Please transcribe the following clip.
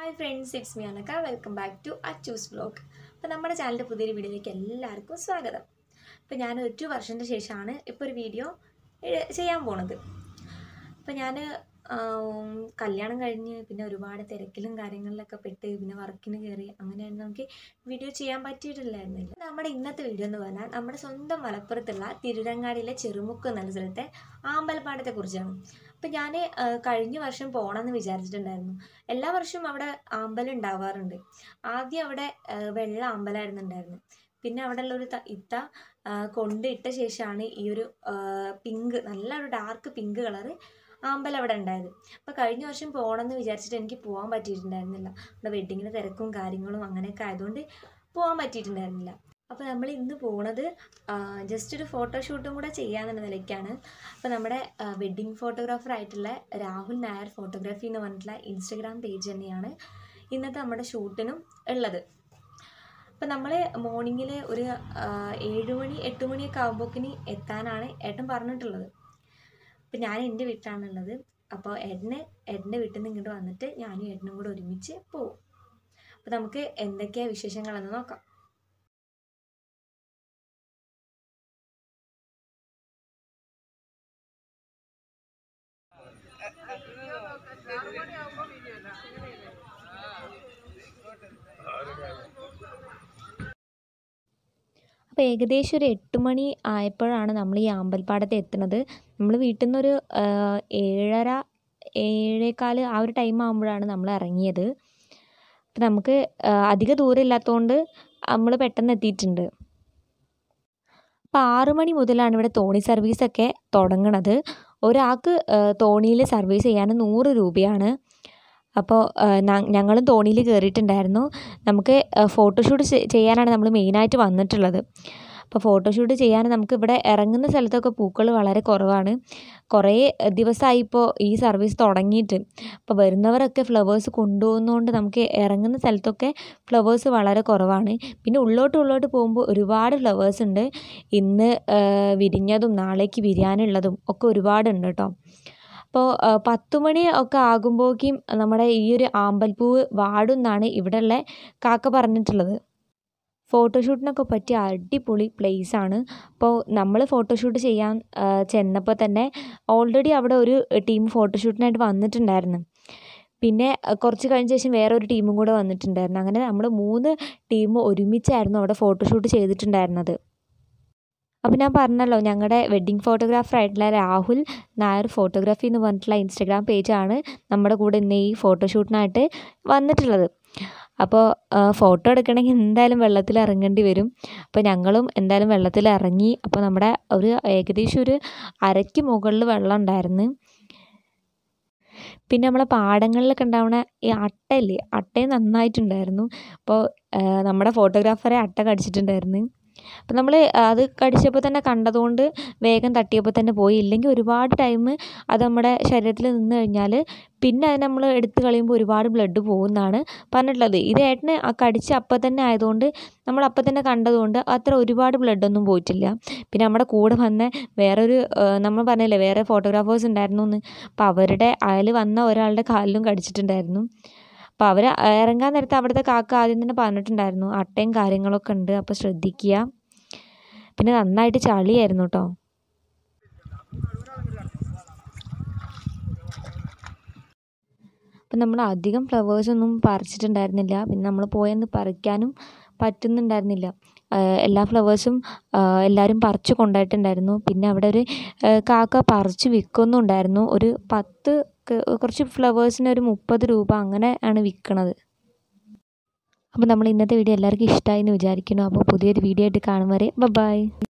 hi friends it's me Anakka welcome back to Achus vlog അപ്പോൾ നമ്മുടെ ചാനലിൻ്റെ പുതിയൊരു വീഡിയോയിലേക്ക് എല്ലാവർക്കും സ്വാഗതം അപ്പോൾ ഞാൻ ഒരു വർഷത്തിന് ശേഷമാണ് ഇപ്പോൾ ഒരു വീഡിയോ ചെയ്യാൻ പോണത് അപ്പോൾ ഞാൻ കല്യാണം കഴിഞ്ഞ് പിന്നെ ഒരുപാട് തിരക്കിലും കാര്യങ്ങളിലൊക്കെ പെട്ട് പിന്നെ വർക്കിന് കയറി അങ്ങനെയാണ് നമുക്ക് വീഡിയോ ചെയ്യാൻ പറ്റിയിട്ടില്ലായിരുന്നില്ല നമ്മുടെ ഇന്നത്തെ വീഡിയോ എന്ന് പറഞ്ഞാൽ നമ്മുടെ സ്വന്തം മലപ്പുറത്തുള്ള തിരുരങ്ങാടിയിലെ ചെറുമുക്ക് എന്ന സ്ഥലത്തെ ആമ്പൽപ്പാടത്തെ കുറിച്ചാണ് അപ്പം ഞാൻ കഴിഞ്ഞ വർഷം പോകണമെന്ന് വിചാരിച്ചിട്ടുണ്ടായിരുന്നു എല്ലാ വർഷവും അവിടെ ആമ്പലം ഉണ്ടാവാറുണ്ട് ആദ്യം അവിടെ ആ, വെള്ള ആമ്പലമായിരുന്നു ഉണ്ടായിരുന്നത് പിന്നെ അവിടെ ഉള്ള ഒരു ത- ഇത്ത ആ, കൊണ്ടിട്ട ശേഷമാണ് ഈ ഒരു പിങ്ക് നല്ല ഒരു ഡാർക്ക് പിങ്ക് കളറ് ആമ്പലം അവിടെ ഉണ്ടായത് അപ്പോൾ കഴിഞ്ഞ വർഷം പോകണമെന്ന് വിചാരിച്ചിട്ട് എനിക്ക് പോകാൻ പറ്റിയിട്ടുണ്ടായിരുന്നില്ല അവിടെ വെഡ്ഡിങ്ങിന് തിരക്കും കാര്യങ്ങളും അങ്ങനെയൊക്കെ ആയതുകൊണ്ട് പോകാൻ പറ്റിയിട്ടുണ്ടായിരുന്നില്ല അപ്പോൾ നമ്മൾ ഇന്ന് പോണത് ജസ്റ്റ് ഒരു ഫോട്ടോഷൂട്ടും കൂടെ ചെയ്യാമെന്ന നിലയ്ക്കാണ് അപ്പോൾ നമ്മുടെ വെഡ്ഡിങ് ഫോട്ടോഗ്രാഫർ ആയിട്ടുള്ള രാഹുൽ നായർ ഫോട്ടോഗ്രാഫി എന്ന് പറഞ്ഞിട്ടുള്ള ഇൻസ്റ്റഗ്രാം പേജ് തന്നെയാണ് ഇന്നത്തെ നമ്മുടെ ഷൂട്ടിനും ഉള്ളത് അപ്പം നമ്മൾ മോർണിംഗിൽ ഒരു ആ, ഏഴ് മണി എട്ട് മണിയൊക്കെ ആകുമ്പോക്കിനി എത്താനാണ് ഏട്ടൻ പറഞ്ഞിട്ടുള്ളത് അപ്പം ഞാൻ എൻ്റെ വീട്ടിലാണുള്ളത് അപ്പോൾ ഏട്ടന് ഏട്ടൻ്റെ വീട്ടിൽ നിന്ന് ഇങ്ങോട്ട് വന്നിട്ട് ഞാനും ഏട്ടനും കൂടെ ഒരുമിച്ച് പോകും അപ്പോൾ നമുക്ക് എന്തൊക്കെയാണ് വിശേഷങ്ങളെന്ന് നോക്കാം അപ്പോൾ ഏകദേശം ഒരു എട്ട് മണി ആയപ്പോഴാണ് നമ്മൾ ഈ അമ്പൽപ്പാടത്ത് എത്തുന്നത് നമ്മൾ വീട്ടിൽ നിന്നൊരു ഏഴര ഏഴേകാൽ ആ ഒരു ടൈം ആകുമ്പോഴാണ് നമ്മൾ ഇറങ്ങിയത് അപ്പം നമുക്ക് ആ, അധിക ദൂരം ഇല്ലാത്തതുകൊണ്ട് നമ്മൾ പെട്ടെന്ന് എത്തിയിട്ടുണ്ട് അപ്പോൾ ആറ് മണി മുതലാണ് ഇവിടെ തോണി സർവീസൊക്കെ തുടങ്ങണത് ഒരാൾക്ക് തോണിയിൽ സർവീസ് ചെയ്യാൻ നൂറ് രൂപയാണ് അപ്പോൾ ഞങ്ങളും തോണിയിൽ കയറിയിട്ടുണ്ടായിരുന്നു നമുക്ക് ഫോട്ടോഷൂട്ട് ചെയ്യാനാണ് നമ്മൾ മെയിനായിട്ട് വന്നിട്ടുള്ളത് അപ്പോൾ ഫോട്ടോഷൂട്ട് ചെയ്യാൻ നമുക്ക് ഇവിടെ ഇറങ്ങുന്ന സ്ഥലത്തൊക്കെ പൂക്കൾ വളരെ കുറവാണ് കുറേ ദിവസമായി ഇപ്പോൾ ഈ സർവീസ് തുടങ്ങിയിട്ട് അപ്പോൾ വരുന്നവരൊക്കെ ഫ്ലവേഴ്സ് കൊണ്ടുപോകുന്നതുകൊണ്ട് നമുക്ക് ഇറങ്ങുന്ന സ്ഥലത്തൊക്കെ ഫ്ലവേഴ്സ് വളരെ കുറവാണ് പിന്നെ ഉള്ളോട്ട് ഉള്ളോട്ട് പോകുമ്പോൾ ഒരുപാട് ഫ്ലവേഴ്സ് ഉണ്ട് ഇന്ന് ആ, വിരിഞ്ഞതും നാളേക്ക് വിരിയാനുള്ളതും ഒക്കെ ഒരുപാടുണ്ട് കേട്ടോ അപ്പോൾ പത്ത് മണി ഒക്കെ ആകുമ്പോഴേക്കും നമ്മുടെ ഈ ഒരു ആമ്പൽപ്പൂവ് വാടുന്നാണ് ഇവിടെയുള്ള കാക്ക പറഞ്ഞിട്ടുള്ളത് ഫോട്ടോഷൂട്ടിനൊക്കെ പറ്റിയ അടിപൊളി place ആണ് അപ്പോൾ നമ്മൾ ഫോട്ടോഷൂട്ട് ചെയ്യാൻ ആ, ചെന്നപ്പോൾ തന്നെ ഓൾറെഡി അവിടെ ഒരു ടീം ഫോട്ടോഷൂട്ടിനായിട്ട് വന്നിട്ടുണ്ടായിരുന്നു പിന്നെ ആ, കുറച്ച് കഴിഞ്ഞ ശേഷം വേറെ ഒരു ടീമും കൂടെ വന്നിട്ടുണ്ടായിരുന്നു അങ്ങനെ നമ്മൾ മൂന്ന് ടീം ഒരുമിച്ചായിരുന്നു അവിടെ ഫോട്ടോഷൂട്ട് ചെയ്തിട്ടുണ്ടായിരുന്നത് അപ്പോൾ ഞാൻ പറഞ്ഞല്ലോ ഞങ്ങളുടെ വെഡ്ഡിങ് ഫോട്ടോഗ്രാഫർ ആയിട്ടുള്ള രാഹുൽ നായർ ഫോട്ടോഗ്രാഫി എന്ന് പറഞ്ഞിട്ടുള്ള ഇൻസ്റ്റഗ്രാം പേജാണ് നമ്മുടെ കൂടെ ഇന്ന് ഈ ഫോട്ടോഷൂട്ടിനായിട്ട് വന്നിട്ടുള്ളത് അപ്പോൾ ഫോട്ടോ എടുക്കണമെങ്കിൽ എന്തായാലും വെള്ളത്തിൽ ഇറങ്ങേണ്ടി വരും അപ്പോൾ ഞങ്ങളും എന്തായാലും വെള്ളത്തിൽ ഇറങ്ങി അപ്പോൾ നമ്മുടെ ഒരു ഏകദേശം ഒരു അരയ്ക്ക് മുകളിൽ വെള്ളം ഉണ്ടായിരുന്നു പിന്നെ നമ്മളെ പാടങ്ങളിലൊക്കെ ഉണ്ടാവുന്ന ഈ അട്ടയില്ലേ അട്ടയും നന്നായിട്ടുണ്ടായിരുന്നു അപ്പോൾ നമ്മുടെ ഫോട്ടോഗ്രാഫറെ അട്ട കടിച്ചിട്ടുണ്ടായിരുന്നു അപ്പം നമ്മൾ അത് കടിച്ചപ്പോൾ തന്നെ കണ്ടതുകൊണ്ട് വേഗം തട്ടിയപ്പോൾ തന്നെ പോയി ഇല്ലെങ്കിൽ ഒരുപാട് ടൈം അത് നമ്മുടെ ശരീരത്തിൽ നിന്ന് കഴിഞ്ഞാൽ പിന്നെ അത് നമ്മൾ എടുത്ത് കളയുമ്പോൾ ഒരുപാട് ബ്ലഡ് പോകുമെന്നാണ് പറഞ്ഞിട്ടുള്ളത് ഇത് ഏട്ടന് ആ കടിച്ച് അപ്പം തന്നെ ആയതുകൊണ്ട് നമ്മൾ അപ്പം തന്നെ കണ്ടതുകൊണ്ട് അത്ര ഒരുപാട് ബ്ലഡൊന്നും പോയിട്ടില്ല പിന്നെ നമ്മുടെ കൂടെ വന്ന വേറൊരു ആ, നമ്മൾ പറഞ്ഞില്ലേ വേറെ ഫോട്ടോഗ്രാഫേഴ്സ് ഉണ്ടായിരുന്നു എന്ന് അപ്പോൾ അവരുടെ അതിൽ വന്ന ഒരാളുടെ കാലിലും കടിച്ചിട്ടുണ്ടായിരുന്നു അപ്പോൾ അവർ ഇറങ്ങാൻ നേരത്ത് അവിടുത്തെ കാക്ക ആദ്യം തന്നെ പറഞ്ഞിട്ടുണ്ടായിരുന്നു അട്ടയും കാര്യങ്ങളൊക്കെ ഉണ്ട് അപ്പോൾ ശ്രദ്ധിക്കുക പിന്നെ നന്നായിട്ട് ചളിയായിരുന്നു കേട്ടോ അപ്പം നമ്മൾ അധികം ഫ്ലവേഴ്സ് ഒന്നും പറിച്ചിട്ടുണ്ടായിരുന്നില്ല പിന്നെ നമ്മൾ പോയെന്ന് പറിക്കാനും പറ്റുന്നുണ്ടായിരുന്നില്ല ആഹ് എല്ലാ ഫ്ലവേഴ്സും എല്ലാവരും പറിച്ചു കൊണ്ടുപോയിട്ടുണ്ടായിരുന്നു പിന്നെ അവിടെ ഒരു ആഹ് കാക്ക പറിച്ച് വിൽക്കുന്നുണ്ടായിരുന്നു ഒരു പത്ത് ക- കുറച്ച് ഫ്ലവേഴ്സിന് ഒരു മുപ്പത് രൂപ അങ്ങനെ ആണ് വിൽക്കണത് അപ്പോൾ നമ്മൾ ഇന്നത്തെ വീഡിയോ എല്ലാവർക്കും ഇഷ്ടമായി എന്ന് വിചാരിക്കുന്നു അപ്പോൾ പുതിയൊരു വീഡിയോ ആയിട്ട് കാണും വരെ ബൈ